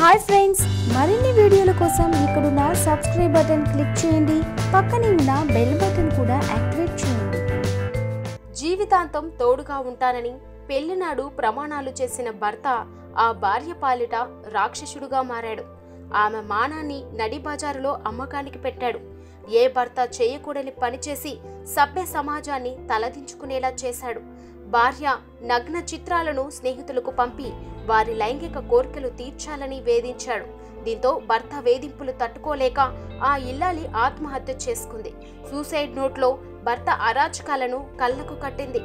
hi friends మరిన్ని వీడియోల కోసం ఇక్కడున్న సబ్స్క్రైబ్ బటన్ క్లిక్ చేయండి పక్కనే ఉన్న బెల్ బటన్ కూడా యాక్టివేట్ చేయండి జీవితాంతం తోడుగా ఉంటానని పెళ్లినాడు ప్రమాణాలు చేసిన భర్త ఆ భార్య పాలిట రాక్షసుడుగా మారాడు ఆమె మానాన్ని నడి బజారులో అమ్మకానికి పెట్టాడు ఏ భర్త చేయకూడని పనిచేసి సభ్య సమాజాన్ని తలదించుకునేలా చేశాడు భార్య నగ్న చిత్రాలను స్నేహితులకు పంపి వారి లైంగిక కోరికలు తీర్చాలని వేధించాడు దీంతో భర్త వేధింపులు తట్టుకోలేక ఆ ఇల్లాలి ఆత్మహత్య చేసుకుంది సూసైడ్ నోట్లో భర్త అరాచకాలను కళ్ళకు కట్టింది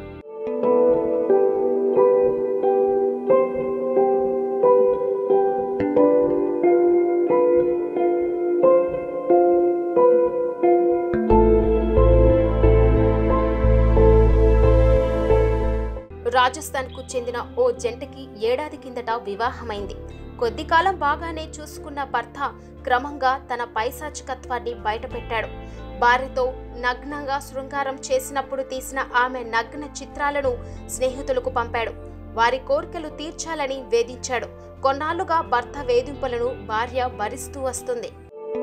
రాజస్థాన్కు చెందిన ఓ జంటకి ఏడాది కిందట వివాహమైంది కొద్ది కాలం బాగానే చూసుకున్న భర్త క్రమంగా తన పైశాచికత్వాన్ని బయటపెట్టాడు భార్యతో నగ్నంగా శృంగారం చేసినప్పుడు తీసిన ఆమె నగ్న చిత్రాలను స్నేహితులకు పంపాడు వారి కోరికలు తీర్చాలని వేధించాడు కొన్నాళ్లుగా భర్త వేధింపులను భార్య భరిస్తూ వస్తుంది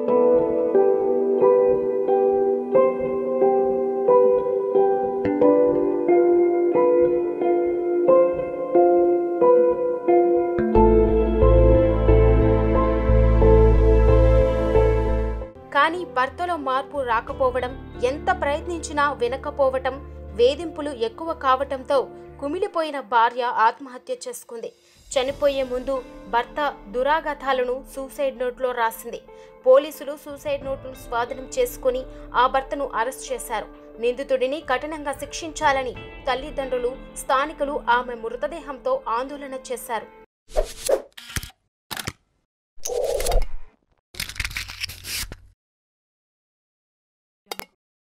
కానీ భర్తలో మార్పు రాకపోవడం ఎంత ప్రయత్నించినా వినకపోవటం వేధింపులు ఎక్కువ కావటంతో కుమిలిపోయిన భార్య ఆత్మహత్య చేసుకుంది చనిపోయే ముందు భర్త దురాగతాలను సూసైడ్ నోట్లో రాసింది పోలీసులు సూసైడ్ నోటును స్వాధీనం చేసుకుని ఆ భర్తను అరెస్ట్ చేశారు నిందితుడిని కఠినంగా శిక్షించాలని తల్లిదండ్రులు స్థానికులు ఆమె మృతదేహంతో ఆందోళన చేశారు